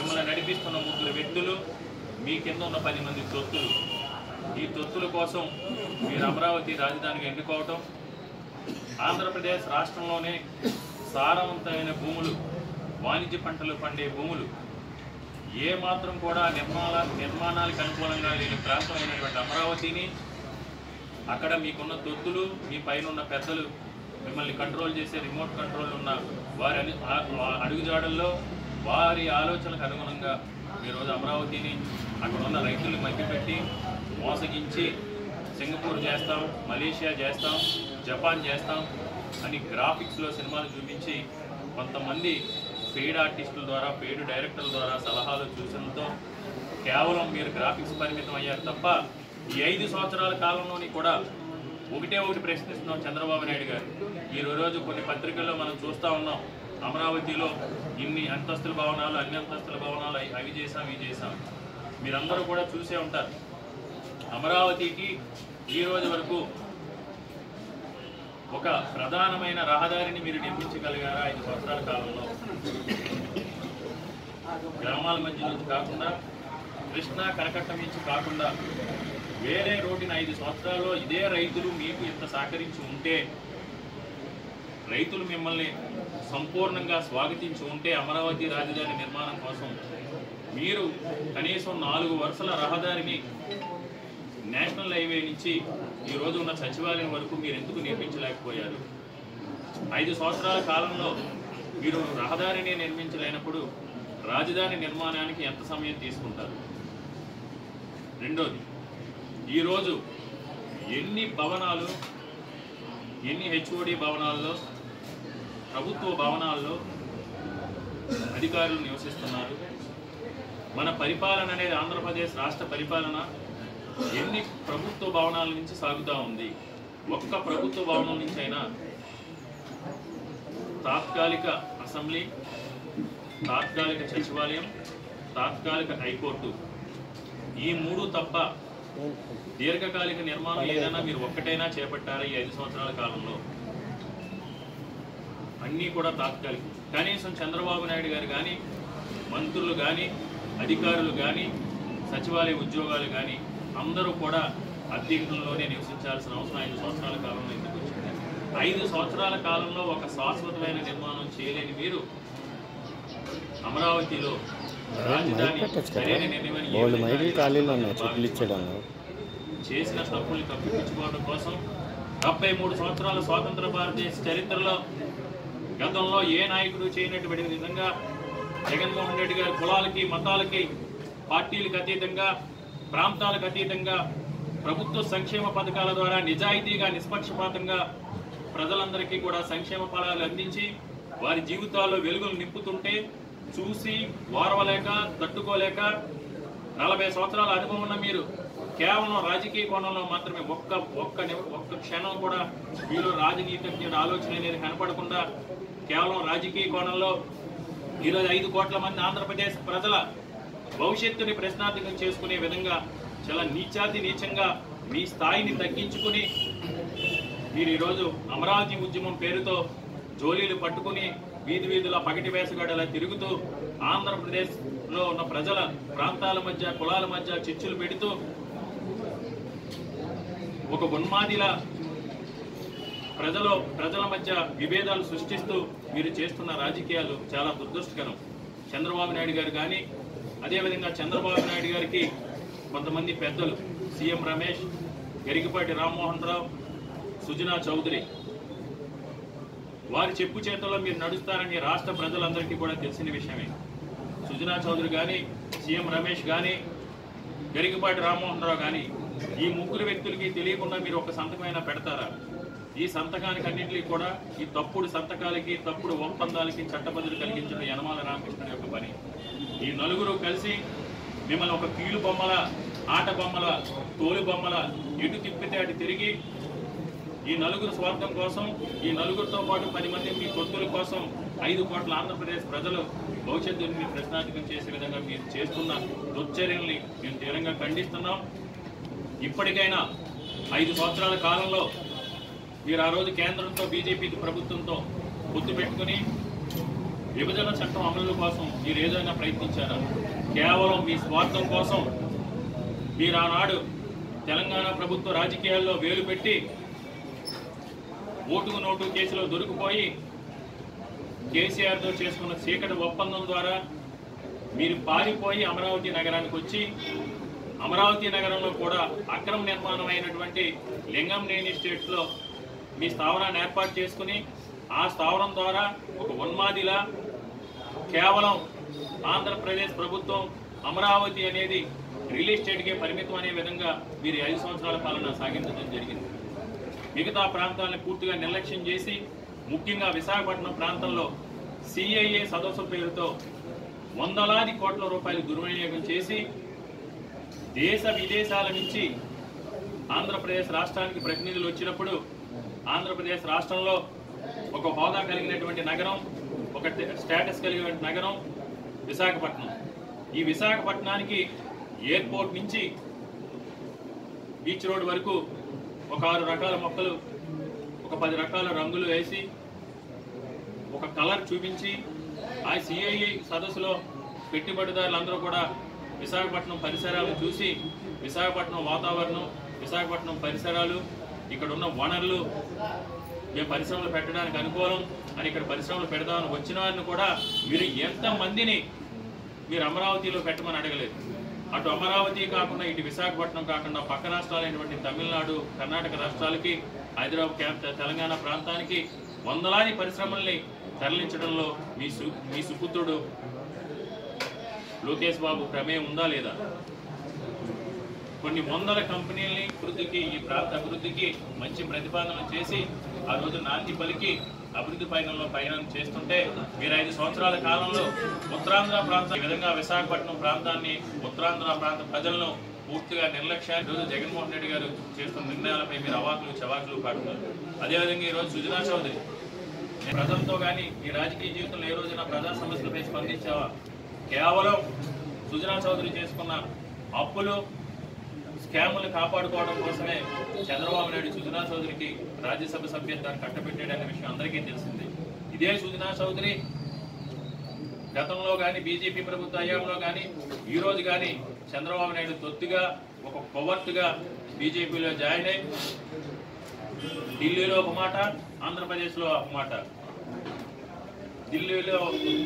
మిమ్మల్ని నడిపిస్తున్న ముగ్గురు వ్యక్తులు మీ కింద ఉన్న పది మంది తొత్తులు ఈ తొత్తుల కోసం మీరు అమరావతి రాజధానిగా ఎన్నుకోవటం ఆంధ్రప్రదేశ్ రాష్ట్రంలోనే సారవంతమైన భూములు వాణిజ్య పంటలు పండే భూములు ఏ మాత్రం కూడా నిర్మాణ నిర్మాణాలకు అనుకూలంగా లేని ప్రాంతమైనటువంటి అమరావతిని అక్కడ మీకున్న తొత్తులు మీ పైన ఉన్న పెద్దలు మిమ్మల్ని కంట్రోల్ చేసే రిమోట్ కంట్రోల్ ఉన్న వారి అను- ఆ- ఆ అడుగుజాడల్లో వారి ఆలోచనలకు అనుగుణంగా ఈరోజు అమరావతిని అక్కడ ఉన్న రైతులు మధ్యపెట్టి మోసగించి సింగపూర్ చేస్తాం మలేషియా చేస్తాం జపాన్ చేస్తాం అని గ్రాఫిక్స్లో సినిమాలు చూపించి కొంతమంది పెయిడ్ ఆర్టిస్టుల ద్వారా పెయిడ్ డైరెక్టర్ల ద్వారా సలహాలు సూచనలతో కేవలం మీరు గ్రాఫిక్స్ పరిమితం అయ్యారు తప్ప ఈ ఐదు సంవత్సరాల కాలంలోని కూడా ఒకటే ఒకటి ప్రశ్నిస్తున్నాం చంద్రబాబు నాయుడు గారు ఈ రోజు కొన్ని పత్రికల్లో మనం చూస్తూ ఉన్నాం అమరావతిలో ఇన్ని అంతస్తుల భవనాలు అన్ని అంతస్తుల భవనాలు అవి- అవి చేసాం ఇవి చేసాం మీరందరూ కూడా చూసే ఉంటారు అమరావతికి ఈ రోజు వరకు ఒక ప్రధానమైన రహదారిని మీరు నిర్మించగలిగారా ఐదు సంవత్సరాల కాలంలో గ్రామాల మధ్య నుంచి కాకుండా కృష్ణా కరకట్టం నుంచి కాకుండా వేరే రోడ్డున ఐదు సంవత్సరాల్లో ఇదే రైతులు మీకు ఇంత సహకరించి ఉంటే రైతులు మిమ్మల్ని సంపూర్ణంగా స్వాగతించి ఉంటే అమరావతి రాజధాని నిర్మాణం కోసం మీరు కనీసం నాలుగు వరుసల రహదారిని నేషనల్ హైవే నుంచి ఈ రోజు ఉన్న సచివాలయం వరకు మీరు ఎందుకు నిర్మించలేకపోయారు ఐదు సంవత్సరాల కాలంలో మీరు రహదారిని నిర్మించలేనప్పుడు రాజధాని నిర్మాణానికి ఎంత సమయం తీసుకుంటారు రెండోది ఈరోజు ఎన్ని భవనాలు ఎన్ని హెచ్ఓడి భవనాల్లో ప్రభుత్వ భవనాల్లో అధికారులు నివసిస్తున్నారు మన పరిపాలన అనేది ఆంధ్రప్రదేశ్ రాష్ట్ర పరిపాలన ఎన్ని ప్రభుత్వ భవనాల నుంచి సాగుతూ ఉంది ఒక్క ప్రభుత్వ భవనం నుంచి అయినా తాత్కాలిక అసెంబ్లీ తాత్కాలిక సచివాలయం తాత్కాలిక హైకోర్టు ఈ మూడు తప్ప దీర్ఘకాలిక నిర్మాణం ఏదైనా మీరు ఒక్కటైనా చేపట్టారా ఈ ఐదు సంవత్సరాల కాలంలో అన్నీ కూడా తాత్కాలిక కనీసం చంద్రబాబు నాయుడు గారు కానీ మంత్రులు కానీ అధికారులు కానీ సచివాలయ ఉద్యోగాలు కానీ అందరూ కూడా అద్దెంట్లలోనే నివసించాల్సిన అవసరం ఐదు సంవత్సరాల కాలంలో ఎందుకు వచ్చింది ఐదు సంవత్సరాల కాలంలో ఒక శాశ్వతమైన నిర్మాణం చేయలేని మీరు అమరావతిలో రాజధాని సరైన నిర్ణయం ఏ బోల్డ్ విధంగా మైకులు ఈ ఖాళీలు రాష్ట్రాన్ని ఉన్నాయి చెట్లు ఇచ్చడం చేసిన తప్పుల్ని కప్పిపుచ్చుకోవడం కోసం డెబ్బై మూడు సంవత్సరాల స్వాతంత్ర భారతదేశ చరిత్రలో గతంలో ఏ నాయకుడు చేయనటువంటి విధంగా జగన్మోహన్ రెడ్డి గారి కులాలకి మతాలకి పార్టీలకు అతీతంగా ప్రాంతాలకు అతీతంగా ప్రభుత్వ సంక్షేమ పథకాల ద్వారా నిజాయితీగా నిష్పక్షపాతంగా ప్రజలందరికీ కూడా సంక్షేమ ఫలాలు అందించి వారి జీవితాల్లో వెలుగులు నింపుతుంటే చూసి ఓర్వలేక తట్టుకోలేక నలభై సంవత్సరాల అనుభవం ఉన్న మీరు కేవలం రాజకీయ కోణంలో మాత్రమే ఒక్క ఒక్క ని- ఒక్క క్షణం కూడా మీలో రాజనీతిజ్ఞుడు ఆలోచన అనేది కనపడకుండా కేవలం రాజకీయ కోణంలో ఈరోజు ఐదు కోట్ల మంది ఆంధ్రప్రదేశ్ ప్రజల భవిష్యత్తుని ప్రశ్నార్థకం చేసుకునే విధంగా చాలా నీచాతి నీచంగా మీ స్థాయిని తగ్గించుకుని మీరు ఈరోజు అమరావతి ఉద్యమం పేరుతో జోలీలు పట్టుకుని వీధి వీధుల పగటి వేసగాడలా తిరుగుతూ ఆంధ్రప్రదేశ్లో ఉన్న ప్రజల ప్రాంతాల మధ్య కులాల మధ్య చిచ్చులు పెడుతూ ఒక ఉన్మాదిలా ప్రజల ప్రజల మధ్య విభేదాలు సృష్టిస్తూ మీరు చేస్తున్న రాజకీయాలు చాలా దురదృష్టకరం చంద్రబాబు నాయుడు గారు కానీ అదేవిధంగా చంద్రబాబు నాయుడు గారికి కొంతమంది పెద్దలు సీఎం రమేష్ గరికపాటి రామ్మోహన్ రావు సుజనా చౌదరి వారి చెప్పు చేతుల్లో మీరు నడుస్తారని రాష్ట్ర ప్రజలందరికీ కూడా తెలిసిన విషయమే సుజనా చౌదరి కానీ సీఎం రమేష్ కానీ గరికపాటి రామ్మోహన్ రావు కానీ ఈ ముగ్గురు వ్యక్తులకి తెలియకుండా మీరు ఒక సంతకమైనా పెడతారా ఈ సంతకానికి అన్నింటినీ కూడా ఈ తప్పుడు సంతకాలకి తప్పుడు ఒప్పందాలకి చట్టబద్ధులు కలిగించడం యనమాల రామకృష్ణ యొక్క పని ఈ నలుగురు కలిసి మిమ్మల్ని ఒక కీలు బొమ్మల ఆట బొమ్మల తోలు బొమ్మల ఎటు తిప్పితే అటు తిరిగి ఈ నలుగురు స్వార్థం కోసం ఈ నలుగురితో పాటు పది మంది మీ కొత్తుల కోసం ఐదు కోట్ల ఆంధ్రప్రదేశ్ ప్రజలు భవిష్యత్తుని ప్రశ్నార్థకం చేసే విధంగా మీరు చేస్తున్న దుశ్చర్యల్ని మేము తీవ్రంగా ఖండిస్తున్నాం ఇప్పటికైనా ఐదు సంవత్సరాల కాలంలో మీరు ఆ రోజు కేంద్రంతో బీజేపీ ప్రభుత్వంతో పొత్తు పెట్టుకుని విభజన చట్టం అమలు కోసం మీరు ఏదైనా ప్రయత్నించారా కేవలం మీ స్వార్థం కోసం మీరు ఆనాడు తెలంగాణ ప్రభుత్వ రాజకీయాల్లో వేలు పెట్టి ఓటుకు నోటు కేసులో దొరికిపోయి కేసీఆర్తో చేసుకున్న చీకటి ఒప్పందం ద్వారా మీరు పారిపోయి అమరావతి నగరానికి వచ్చి అమరావతి నగరంలో కూడా అక్రమ నిర్మాణం అయినటువంటి లింగంనేని స్టేట్స్లో మీ స్థావరాన్ని ఏర్పాటు చేసుకుని ఆ స్థావరం ద్వారా ఒక ఉన్మాదిలా కేవలం ఆంధ్రప్రదేశ్ ప్రభుత్వం అమరావతి అనేది రియల్ ఎస్టేట్కే పరిమితం అనే విధంగా మీరు ఐదు సంవత్సరాల పాలన సాగించడం జరిగింది మిగతా ప్రాంతాలను పూర్తిగా నిర్లక్ష్యం చేసి ముఖ్యంగా విశాఖపట్నం ప్రాంతంలో సిఐఏ సదస్సు పేరుతో వందలాది కోట్ల రూపాయలు దుర్వినియోగం చేసి దేశ విదేశాల నుంచి ఆంధ్రప్రదేశ్ రాష్ట్రానికి ప్రతినిధులు వచ్చినప్పుడు ఆంధ్రప్రదేశ్ రాష్ట్రంలో ఒక హోదా కలిగినటువంటి నగరం ఒక స్టేటస్ కలిగినటువంటి నగరం విశాఖపట్నం ఈ విశాఖపట్నానికి ఎయిర్పోర్ట్ నుంచి బీచ్ రోడ్ వరకు ఒక ఆరు రకాల మొక్కలు ఒక పది రకాల రంగులు వేసి ఒక కలర్ చూపించి ఆ సిఐఈ సదస్సులో పెట్టుబడిదారులందరూ కూడా విశాఖపట్నం పరిసరాలను చూసి విశాఖపట్నం వాతావరణం విశాఖపట్నం పరిసరాలు ఇక్కడ ఉన్న వనరులు మేము పరిశ్రమలు పెట్టడానికి అనుకూలం అని ఇక్కడ పరిశ్రమలు పెడదామని వచ్చిన వారిని కూడా మీరు ఎంతమందిని మీరు అమరావతిలో పెట్టమని అడగలేదు అటు అమరావతి కాకుండా ఇటు విశాఖపట్నం కాకుండా పక్క రాష్ట్రాలైనటువంటి తమిళనాడు కర్ణాటక రాష్ట్రాలకి హైదరాబాద్ క్యాంప్ తెలంగాణ ప్రాంతానికి వందలాది పరిశ్రమల్ని తరలించడంలో మీ సు మీ సుపుత్రుడు లోకేష్ బాబు ప్రమేయం ఉందా లేదా కొన్ని వందల కంపెనీలని అభివృద్ధికి ఈ ప్రాంత అభివృద్ధికి మంచి ప్రతిపాదనలు చేసి ఆ రోజు నాంది పలికి అభివృద్ధి పయనంలో పయనం చేస్తుంటే మీరు ఐదు సంవత్సరాల కాలంలో ఉత్తరాంధ్ర ప్రాంతం ఈ విధంగా విశాఖపట్నం ప్రాంతాన్ని ఉత్తరాంధ్ర ప్రాంత ప్రజలను పూర్తిగా నిర్లక్ష్యాన్ని రోజు జగన్మోహన్ రెడ్డి గారు చేస్తున్న నిర్ణయాలపై మీరు అవాకులు చవాకులు కాడుతున్నారు అదేవిధంగా ఈరోజు సుజనా చౌదరి నేను ప్రజలతో కానీ ఈ రాజకీయ జీవితంలో ఏ రోజున ప్రజా సమస్యలపై స్పందించావా కేవలం సుజనా చౌదరి చేసుకున్న అప్పులు స్కాములు కాపాడుకోవడం కోసమే చంద్రబాబు నాయుడు సుజనా చౌదరికి రాజ్యసభ సభ్యత్వాన్ని కట్టబెట్టాడనే విషయం అందరికీ తెలిసింది ఇదే సుజనా చౌదరి గతంలో కానీ బీజేపీ ప్రభుత్వ హయాంలో కానీ ఈ రోజు కానీ చంద్రబాబు నాయుడు తొత్తుగా ఒక కొవర్టుగా బీజేపీలో జాయిన్ అయి ఢిల్లీలో ఒక మాట ఆంధ్రప్రదేశ్లో ఒక మాట ఢిల్లీలో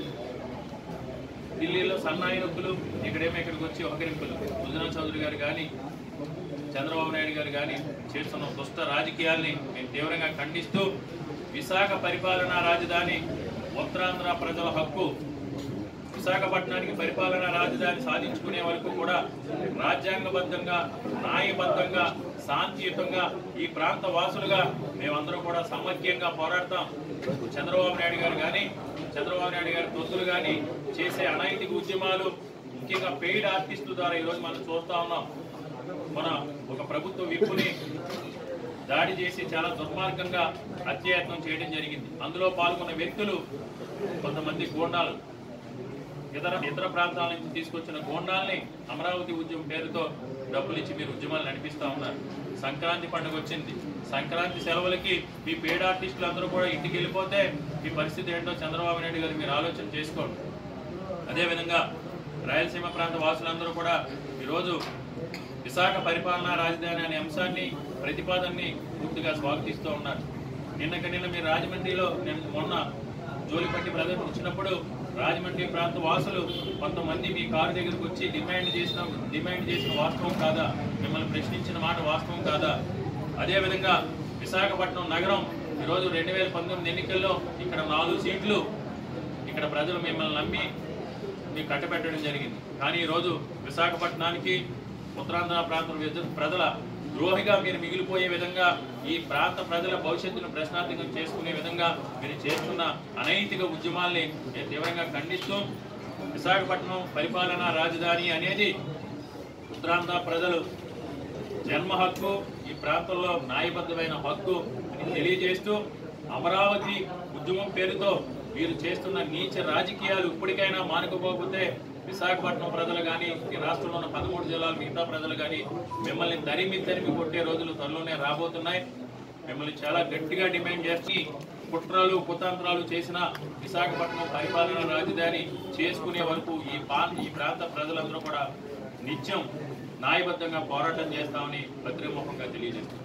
ఢిల్లీలో సన్నాయి నొప్పులు ఇక్కడేమో ఇక్కడికి వచ్చి ఒకరింపులు సుజనా చౌదరి గారు కానీ చంద్రబాబు నాయుడు గారు కానీ చేస్తున్న దుష్ట రాజకీయాల్ని మేము తీవ్రంగా ఖండిస్తూ విశాఖ పరిపాలనా రాజధాని ఉత్తరాంధ్ర ప్రజల హక్కు విశాఖపట్నానికి పరిపాలనా రాజధాని సాధించుకునే వరకు కూడా రాజ్యాంగబద్ధంగా న్యాయబద్ధంగా శాంతియుతంగా ఈ ప్రాంత వాసులుగా మేమందరం కూడా సమైక్యంగా పోరాడతాం చంద్రబాబు నాయుడు గారు కానీ చంద్రబాబు నాయుడు గారి తొత్తులు కానీ చేసే అనైతిక ఉద్యమాలు ముఖ్యంగా పెయిడ్ ఆర్టిస్టుల ద్వారా ఈరోజు మనం చూస్తా ఉన్నాం మన ఒక ప్రభుత్వ విప్పుని దాడి చేసి చాలా దుర్మార్గంగా హత్యాయత్నం చేయడం జరిగింది అందులో పాల్గొన్న వ్యక్తులు కొంతమంది గూండాలు ఇతర ఇతర ప్రాంతాల నుంచి తీసుకొచ్చిన గోండాల్ని అమరావతి ఉద్యమం పేరుతో డబ్బులు ఇచ్చి మీరు ఉద్యమాలు నడిపిస్తా ఉన్నారు సంక్రాంతి పండుగ వచ్చింది సంక్రాంతి సెలవులకి మీ పేడ ఆర్టిస్టులు అందరూ కూడా ఇంటికి వెళ్ళిపోతే మీ పరిస్థితి ఏంటో చంద్రబాబు నాయుడు గారు మీరు ఆలోచన చేసుకోండి అదేవిధంగా రాయలసీమ ప్రాంత వాసులందరూ కూడా ఈరోజు విశాఖ పరిపాలనా రాజధాని అనే అంశాన్ని ప్రతిపాదనని పూర్తిగా స్వాగతిస్తూ ఉన్నారు నిన్నక నిన్న మీరు రాజమండ్రిలో నేను మొన్న జోలిపట్టి బ్రదర్ వచ్చినప్పుడు రాజమండ్రి ప్రాంత వాసులు కొంతమంది మీ కారు దగ్గరకు వచ్చి డిమాండ్ చేసిన డిమాండ్ చేసిన వాస్తవం కాదా మిమ్మల్ని ప్రశ్నించిన మాట వాస్తవం కాదా అదేవిధంగా విశాఖపట్నం నగరం ఈరోజు రెండు వేల పంతొమ్మిది ఎన్నికల్లో ఇక్కడ నాలుగు సీట్లు ఇక్కడ ప్రజలు మిమ్మల్ని నమ్మి మీకు కట్టబెట్టడం జరిగింది కానీ ఈరోజు విశాఖపట్నానికి ఉత్తరాంధ్ర ప్రాంత విజ- ప్రజల ద్రోహిగా మీరు మిగిలిపోయే విధంగా ఈ ప్రాంత ప్రజల భవిష్యత్తును ప్రశ్నార్థకం చేసుకునే విధంగా మీరు చేస్తున్న అనైతిక ఉద్యమాల్ని నేను తీవ్రంగా ఖండిస్తూ విశాఖపట్నం పరిపాలనా రాజధాని అనేది ఉత్తరాంధ్ర ప్రజలు జన్మ హక్కు ఈ ప్రాంతంలో న్యాయబద్ధమైన హక్కు అని తెలియజేస్తూ అమరావతి ఉద్యమం పేరుతో వీరు చేస్తున్న నీచ రాజకీయాలు ఇప్పటికైనా మానుకోకపోతే విశాఖపట్నం ప్రజలు కానీ ఈ రాష్ట్రంలో ఉన్న పదమూడు జిల్లాల మిగతా ప్రజలు కానీ మిమ్మల్ని తరిమి తరిమి కొట్టే రోజులు త్వరలోనే రాబోతున్నాయి మిమ్మల్ని చాలా గట్టిగా డిమాండ్ చేసి కుట్రలు కుతంత్రాలు చేసిన విశాఖపట్నం పరిపాలనా రాజధాని చేసుకునే వరకు ఈ పా ఈ ప్రాంత ప్రజలందరూ కూడా నిత్యం న్యాయబద్ధంగా పోరాటం చేస్తామని పత్రిముఖంగా తెలియజేస్తుంది